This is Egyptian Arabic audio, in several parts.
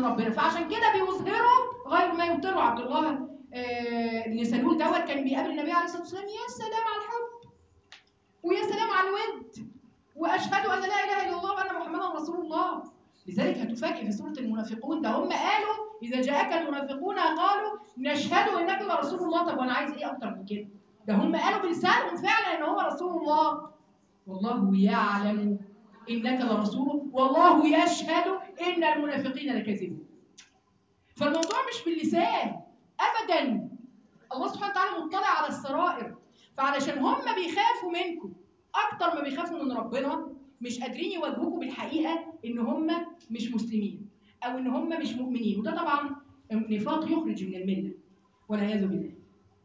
من ربنا فعشان كده بيظهروا غير ما يبطلوا عبد الله آه، بن سلول دوت كان بيقابل النبي عليه الصلاه والسلام يا سلام على الحب ويا سلام على الود واشهد ان لا اله الا الله وان محمدا رسول الله لذلك هتفاجئ في سوره المنافقون ده هم قالوا اذا جاءك المنافقون قالوا نشهد انك لرسول الله طب وانا عايز ايه اكتر من كده ده هم قالوا بلسانهم فعلا ان هو رسول الله والله يعلم انك لرسوله والله يشهد ان المنافقين لكاذبون فالموضوع مش باللسان ابدا الله سبحانه وتعالى مطلع على السرائر فعلشان هم بيخافوا منكم اكتر ما بيخافوا من ربنا مش قادرين يواجهوكم بالحقيقه ان هم مش مسلمين او ان هم مش مؤمنين وده طبعا نفاق يخرج من المله والعياذ بالله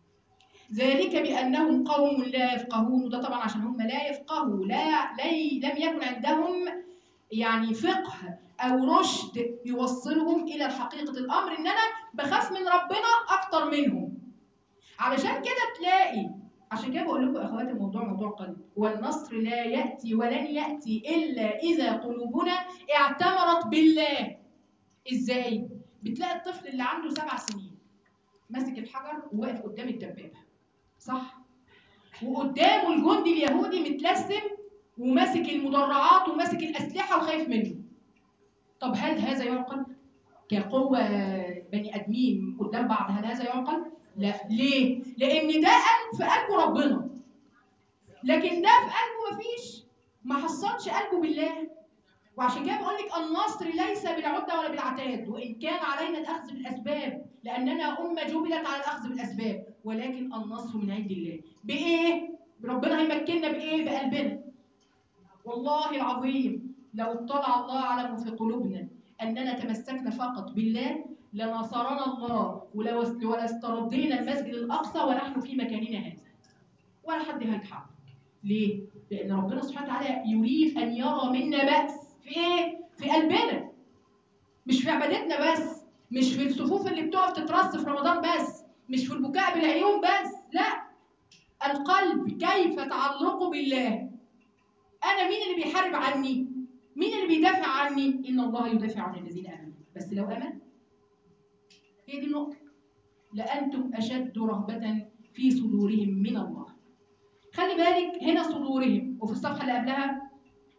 ذلك بانهم قوم لا يفقهون وده طبعا عشان هم لا يفقهوا لا لي لم يكن عندهم يعني فقه او رشد يوصلهم الى حقيقه الامر ان انا بخاف من ربنا اكتر منهم علشان كده تلاقي عشان كده بقول لكم يا اخواتي الموضوع موضوع قلب والنصر لا ياتي ولن ياتي الا اذا قلوبنا اعتمرت بالله ازاي بتلاقي الطفل اللي عنده سبع سنين ماسك الحجر وواقف قدام الدبابه صح وقدامه الجندي اليهودي متلثم وماسك المدرعات وماسك الاسلحه وخايف منه طب هل هذا يعقل كقوه بني ادمين قدام بعض هل هذا يعقل لا ليه لان ده قلب في قلبه ربنا لكن ده في قلبه مفيش ما حصلش قلبه بالله وعشان كده بقول لك النصر ليس بالعده ولا بالعتاد وان كان علينا الاخذ بالاسباب لاننا امه جبلت على الاخذ بالاسباب ولكن النصر من عند الله بايه ربنا هيمكننا بايه بقلبنا والله العظيم لو اطلع الله على ما في قلوبنا اننا تمسكنا فقط بالله لنصرنا الله ولو ولاستردينا المسجد الاقصى ونحن في مكاننا هذا ولا حد هيتحرك ليه لان ربنا سبحانه وتعالى يريد ان يرى منا باس في ايه في قلبنا مش في عبادتنا بس مش في الصفوف اللي بتقف تترص في رمضان بس مش في البكاء بالعيون بس لا القلب كيف تعلقه بالله انا مين اللي بيحارب عني مين اللي بيدافع عني ان الله يدافع عن الذين امنوا بس لو امن هي دي النقطه لانتم اشد رهبه في صدورهم من الله خلي بالك هنا صدورهم وفي الصفحه اللي قبلها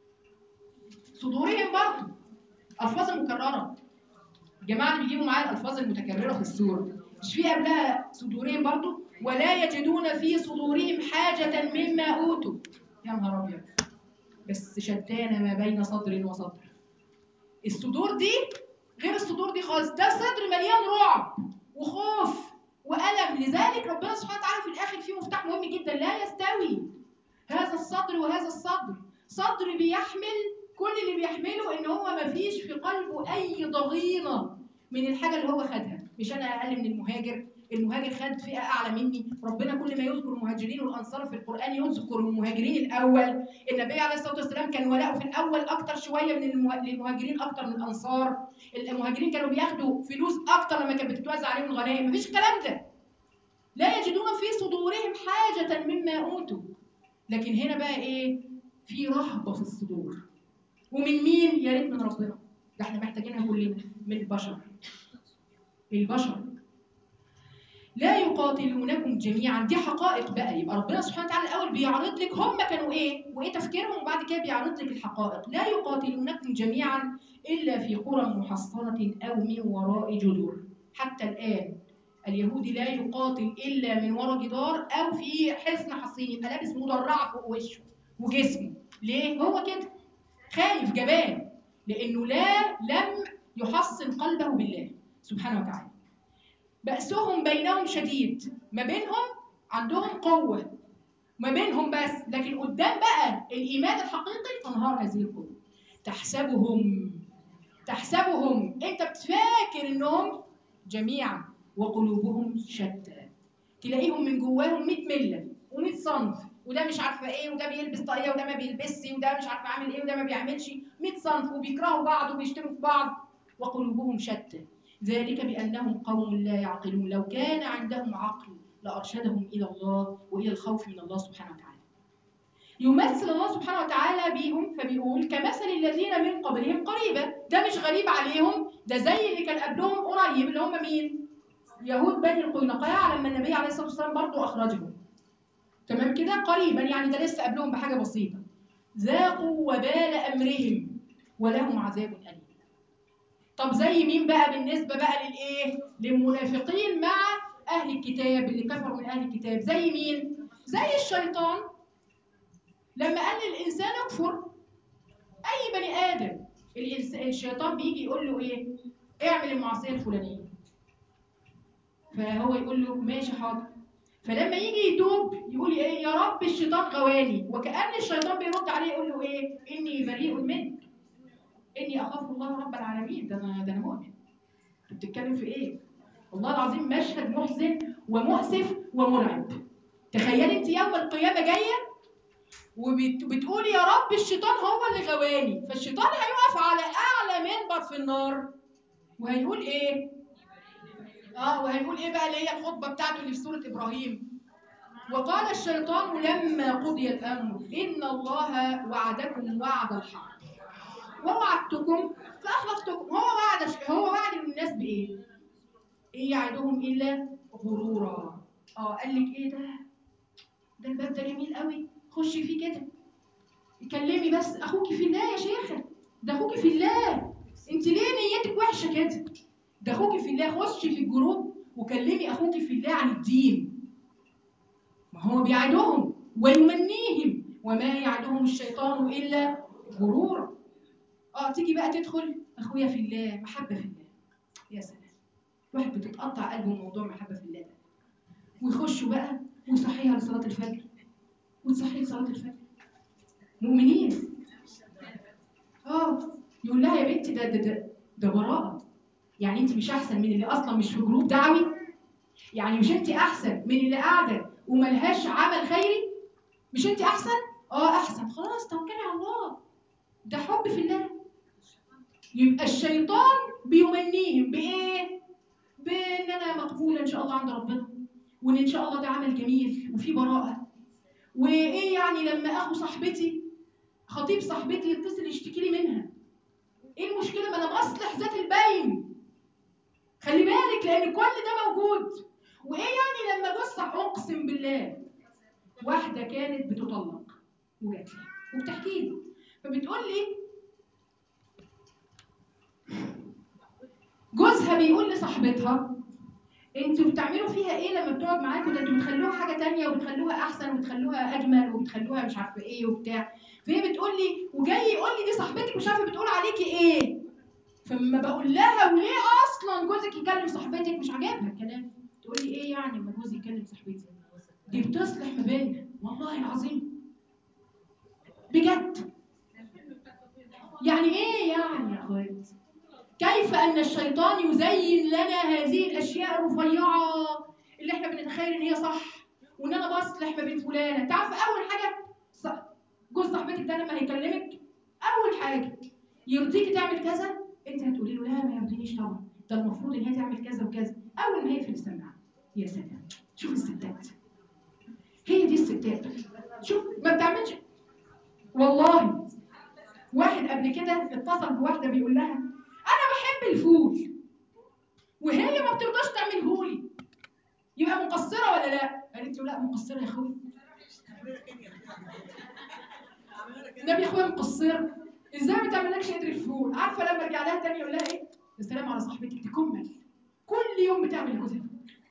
صدورهم برضه الفاظ مكرره الجماعه اللي بيجيبوا معايا الالفاظ المتكرره في السوره مش في قبلها صدورهم برضه ولا يجدون في صدورهم حاجه مما اوتوا يا نهار ابيض بس شتان ما بين صدر وصدر الصدور دي غير الصدور دي خالص ده صدر مليان رعب وخوف والم لذلك ربنا سبحانه وتعالى في الاخر فيه مفتاح مهم جدا لا يستوي هذا الصدر وهذا الصدر صدر بيحمل كل اللي بيحمله ان هو ما فيش في قلبه اي ضغينه من الحاجه اللي هو خدها مش انا اقل من المهاجر المهاجر خد فئه اعلى مني ربنا كل ما يذكر المهاجرين والانصار في القران يذكر المهاجرين الاول النبي عليه الصلاه والسلام كان ولاؤه في الاول اكتر شويه من المه... للمهاجرين اكتر من الانصار المهاجرين كانوا بياخدوا فلوس اكتر لما كانت بتتوزع عليهم الغنائم مفيش الكلام ده لا يجدون في صدورهم حاجه مما اوتوا لكن هنا بقى ايه في رهبه في الصدور ومن مين يا ريت من ربنا ده احنا محتاجينها كلنا من البشر البشر لا يقاتلونكم جميعا دي حقائق بقى يبقى ربنا سبحانه وتعالى الاول بيعرض لك هم كانوا ايه وايه تفكيرهم وبعد كده بيعرض لك الحقائق لا يقاتلونكم جميعا الا في قرى محصنه او من وراء جدر حتى الان اليهود لا يقاتل الا من وراء جدار او في حصن حصين يبقى لابس مدرعه فوق وشه وجسمه ليه هو كده خايف جبان لانه لا لم يحصن قلبه بالله سبحانه وتعالى بأسهم بينهم شديد ما بينهم عندهم قوة ما بينهم بس لكن قدام بقى الإيمان الحقيقي تنهار هذه القوة تحسبهم تحسبهم انت بتفاكر انهم جميعا وقلوبهم شتى تلاقيهم من جواهم 100 مله و100 صنف وده مش عارفه ايه وده بيلبس طاقيه وده ما بيلبسش وده مش عارفه عامل ايه وده ما بيعملش 100 صنف وبيكرهوا بعض وبيشتموا في بعض وقلوبهم شتى ذلك بانهم قوم لا يعقلون لو كان عندهم عقل لارشدهم الى الله والى الخوف من الله سبحانه وتعالى يمثل الله سبحانه وتعالى بهم فبيقول كمثل الذين من قبلهم قريبا ده مش غريب عليهم ده زي اللي كان قبلهم قريب اللي هم مين يهود بني القينقاع لما النبي عليه الصلاه والسلام برضه اخرجهم تمام كده قريبا يعني ده لسه قبلهم بحاجه بسيطه ذاقوا وبال امرهم ولهم عذاب اليم طب زي مين بقى بالنسبه بقى للايه للمنافقين مع اهل الكتاب اللي كفروا من اهل الكتاب زي مين زي الشيطان لما قال للانسان اكفر اي بني ادم الإنس- الشيطان بيجي يقول له ايه اعمل المعصيه الفلانيه فهو يقول له ماشي حاضر فلما يجي يتوب يقول ايه يا رب الشيطان غواني وكأن الشيطان بيرد عليه يقول له ايه اني بريء منك اني اخاف الله رب العالمين ده انا ده انا مؤمن انت بتتكلم في ايه والله العظيم مشهد محزن ومؤسف ومرعب تخيلي انت يوم القيامه جايه وبتقولي يا رب الشيطان هو اللي غواني فالشيطان هيقف على اعلى منبر في النار وهيقول ايه اه وهيقول ايه بقى اللي هي الخطبه بتاعته اللي في سوره ابراهيم وقال الشيطان لما قضي الامر ان الله وعدكم وعد الحق ووعدتكم فاخلفتكم هو وعد هو وعد الناس بايه؟ ان يعدهم الا غرورا اه قال لك ايه ده؟ ده الباب ده جميل قوي خشي فيه كده اتكلمي بس اخوكي في الله يا شيخه ده اخوكي في الله انت ليه نيتك وحشه كده؟ ده اخوكي في الله خشي في الجروب وكلمي اخوكي في الله عن الدين ما هو بيعدهم ويمنيهم وما يعدهم الشيطان الا غرورا اه تيجي بقى تدخل اخويا في الله محبه في الله يا سلام الواحد بتتقطع قلبه من موضوع محبه في الله ده ويخشوا بقى ويصحيها لصلاه الفجر وتصحي لصلاه الفجر مؤمنين اه يقول لها يا بنتي ده ده ده, ده براءه يعني انت مش احسن من اللي اصلا مش في جروب دعوي يعني مش انت احسن من اللي قاعده وملهاش عمل خيري مش انت احسن اه احسن خلاص توكلي على الله ده حب في الله يبقى الشيطان بيمنيهم بايه بان انا مقبوله ان شاء الله عند ربنا وان ان شاء الله ده عمل جميل وفي براءه وايه يعني لما اخو صاحبتي خطيب صاحبتي يتصل يشتكي لي منها ايه المشكله ما انا بصلح ذات البين خلي بالك لان كل ده موجود وايه يعني لما بص اقسم بالله واحده كانت بتطلق وجات لي وبتحكي لي فبتقول لي جوزها بيقول لصاحبتها انتوا بتعملوا فيها ايه لما بتقعد معاكم ده انتوا بتخلوها حاجه تانية وبتخلوها احسن وبتخلوها اجمل وبتخلوها مش عارفه ايه وبتاع فهي بتقول لي وجاي يقول لي دي صاحبتك مش عارفه بتقول عليكي ايه فلما بقول لها وليه اصلا جوزك يكلم صاحبتك مش عاجبها الكلام تقول لي ايه يعني لما جوزي يكلم صاحبتي دي بتصلح ما بيننا والله العظيم بجد يعني ايه يعني يا اخواتي كيف ان الشيطان يزين لنا هذه الاشياء الرفيعه اللي احنا بنتخيل ان هي صح وان انا بصلح ما بين فلانه تعرف اول حاجه صح. جوز صاحبتك ده لما هيكلمك اول حاجه يرضيكي تعمل كذا انت هتقولي له لا ما يرضينيش طبعا ده المفروض ان هي تعمل كذا وكذا اول ما هيقفل السماعه يا سلام شوف الستات هي دي الستات شوف ما بتعملش والله واحد قبل كده اتصل بواحده بيقول لها انا بحب الفول وهي ما بترضاش تعمله لي يبقى مقصره ولا لا قالت له لا مقصره يا اخوي النبي يا اخويا مقصره ازاي ما تعملكش قدر الفول عارفه لما ارجع لها تاني اقول لها ايه يا سلام على صاحبتك تكمل كل يوم بتعمل لجوزها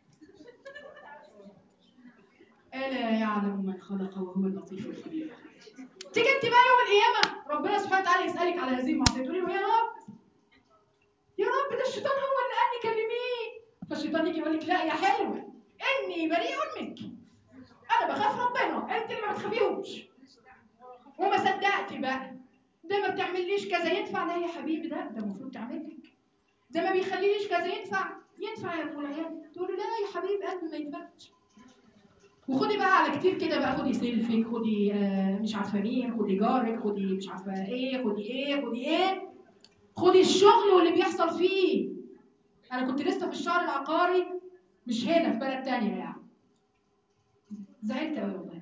الا يعلم من خلق وهو اللطيف الخبير تيجي انت بقى يوم القيامه ربنا سبحانه وتعالى يسالك على هذه المعصيه تقولي له يا رب يا رب ده الشيطان هو اللي قال لي كلميه فالشيطان يجي يقول لك لا يا حلوه اني بريء منك انا بخاف ربنا انت اللي ما بتخافيهوش وما صدقتي بقى ده ما بتعمليش كذا ينفع لا يا حبيبي ده ده المفروض تعمل لك ده ما بيخليليش كذا ينفع ينفع يا ابو العيال تقول له لا يا حبيب قلبي ما ينفعش وخدي بقى على كتير كده بقى خدي سيلفي خدي آه مش عارفه مين خدي جارك خدي مش عارفه ايه خدي ايه خدي ايه خدي الشغل واللي بيحصل فيه انا كنت لسه في الشهر العقاري مش هنا في بلد تانية يعني زعلت قوي والله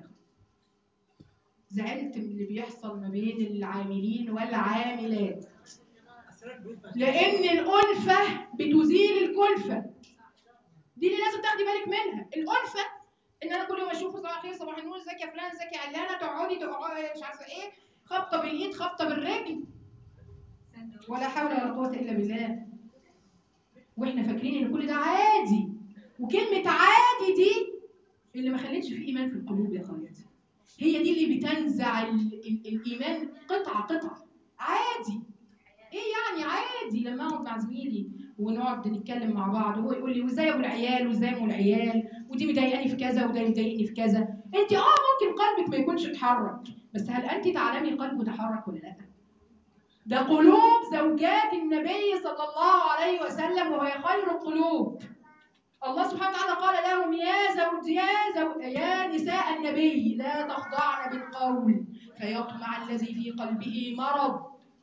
زعلت من اللي بيحصل ما بين العاملين والعاملات لان الالفه بتزيل الكلفه دي اللي لازم تاخدي بالك منها الالفه ان انا كل يوم اشوفه صباح الخير صباح النور ازيك يا فلان ازيك يا علانه تقعدي تقعدي مش عارفه ايه خبطه بالايد خبطه بالرجل ولا حول ولا قوه الا بالله واحنا فاكرين ان كل ده عادي وكلمه عادي دي اللي ما خلتش فيه ايمان في القلوب يا خالد هي دي اللي بتنزع ال ال الايمان قطعه قطعه عادي ايه يعني عادي لما اقعد مع زميلي ونقعد نتكلم مع بعض وهو يقول لي وازاي ابو العيال وازاي ام العيال ودي مضايقاني في كذا وده مضايقني في كذا انت اه ممكن قلبك ما يكونش اتحرك بس هل انت تعلمي قلبه تحرك ولا لا ده قلوب زوجات النبي صلى الله عليه وسلم وهي خير القلوب الله سبحانه وتعالى قال لهم يا زوج يا زوج يا نساء النبي لا تخضعن بالقول فيطمع الذي في قلبه مرض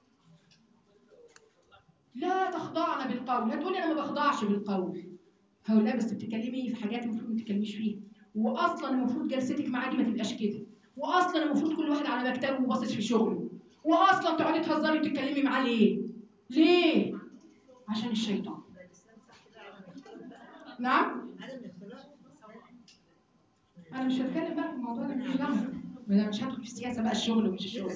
لا تخضعن بالقول هتقولي انا ما بخضعش بالقول هقول لا بس بتتكلمي في حاجات المفروض ما تتكلميش فيها واصلا المفروض جلستك معاه دي ما تبقاش كده واصلا المفروض كل واحد على مكتبه وباصص في شغله واصلا تقعدي تهزري وتتكلمي معاه ليه ليه عشان الشيطان نعم انا مش هتكلم بقى في الموضوع ده مش دعوه انا مش هدخل في السياسه بقى الشغل ومش الشغل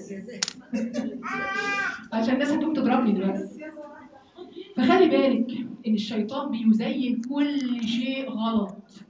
عشان الناس هتقوم تضربني دلوقتي فخلي بالك ان الشيطان بيزين كل شيء غلط